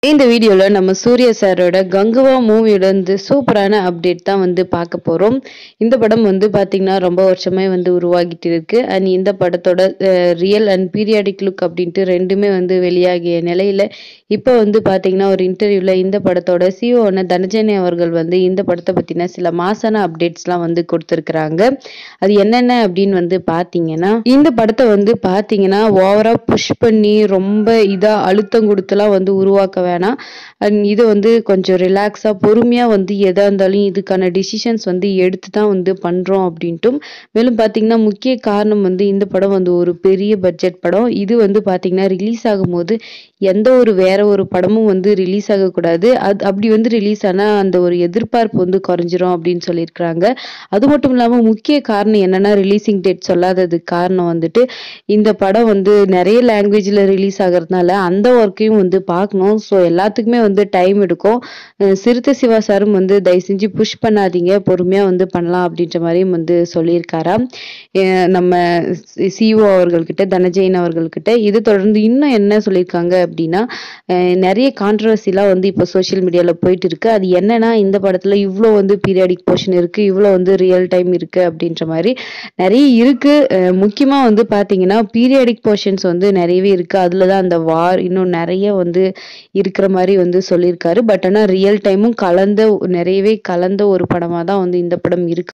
இந்த வீடியோவில் நம்ம சூர்யா சாரோட கங்குவா மூவியோட வந்து சூப்பரான அப்டேட் தான் வந்து பார்க்க போகிறோம் இந்த படம் வந்து பார்த்திங்கன்னா ரொம்ப வருஷமே வந்து உருவாகிட்டு இருக்கு அண்ட் இந்த படத்தோட ரியல் அண்ட் பீரியாடிக் லுக் அப்படின்ட்டு ரெண்டுமே வந்து வெளியாகிய நிலையில் இப்போ வந்து பார்த்திங்கன்னா ஒரு இன்டர்வியூவில் இந்த படத்தோட சிஓன தனஜனி அவர்கள் வந்து இந்த படத்தை பற்றின சில மாசான அப்டேட்ஸ்லாம் வந்து கொடுத்துருக்குறாங்க அது என்னென்ன அப்படின்னு வந்து பார்த்தீங்கன்னா இந்த படத்தை வந்து பார்த்தீங்கன்னா ஓவராக புஷ் பண்ணி ரொம்ப இதாக அழுத்தம் கொடுத்துலாம் வந்து உருவாக்க வேணாம் அண்ட் இது வந்து கொஞ்சம் ரிலாக்ஸாக பொறுமையாக வந்து எதாக இருந்தாலும் இதுக்கான டிசிஷன்ஸ் வந்து எடுத்து தான் வந்து பண்ணுறோம் அப்படின்ட்டும் மேலும் பார்த்தீங்கன்னா முக்கிய காரணம் வந்து இந்த படம் வந்து ஒரு பெரிய பட்ஜெட் படம் இது வந்து பார்த்தீங்கன்னா ரிலீஸ் ஆகும்போது எந்த ஒரு வேற ஒரு படமும் வந்து ரிலீஸ் ஆகக்கூடாது அது அப்படி வந்து ரிலீஸ் ஆனால் அந்த ஒரு எதிர்பார்ப்பு வந்து குறைஞ்சிரும் அப்படின்னு சொல்லியிருக்கிறாங்க அது மட்டும் இல்லாமல் முக்கிய காரணம் என்னன்னா ரிலீசிங் டேட் சொல்லாததுக்கு காரணம் வந்துட்டு இந்த படம் வந்து நிறைய லாங்குவேஜில் ரிலீஸ் ஆகிறதுனால அந்த ஒர்க்கையும் வந்து பார்க்கணும் ஸோ எல்லாத்துக்குமே வந்து டைம் எடுக்கும் அஹ் சிறுத்தை சிவா சாரும் வந்து தயவு செஞ்சு புஷ் பண்ணாதீங்க பொறுமையாக வந்து பண்ணலாம் அப்படின்ற மாதிரியும் வந்து சொல்லியிருக்காராம் அஹ் நம்ம சிஓ அவர்கள்கிட்ட தனஜெயின் அவர்கள்கிட்ட இது தொடர்ந்து இன்னும் என்ன சொல்லியிருக்காங்க அப்படின்னா அஹ் நிறைய கான்ட்ரவர்சிலாம் வந்து இப்போ சோஷியல் மீடியாவில் போயிட்டு இருக்கு அது என்னன்னா இந்த படத்தில் இவ்வளோ வந்து பீரியாடிக் போர்ஷன் இருக்கு இவ்வளோ வந்து ரியல் டைம் இருக்கு அப்படின்ற மாதிரி நிறைய இருக்கு அஹ் முக்கியமா வந்து பாத்தீங்கன்னா பீரியாடிக் போர்ஷன்ஸ் வந்து நிறையவே இருக்கு அதுல தான் அந்த வார் இன்னும் நிறைய வந்து இருக்கிற மாதிரி வந்து சொல்லியிருக்காரு பட் ஆனால் ரியல் டைமும் கலந்த நிறையவே கலந்த ஒரு படமா தான் வந்து இந்த படம் இருக்கு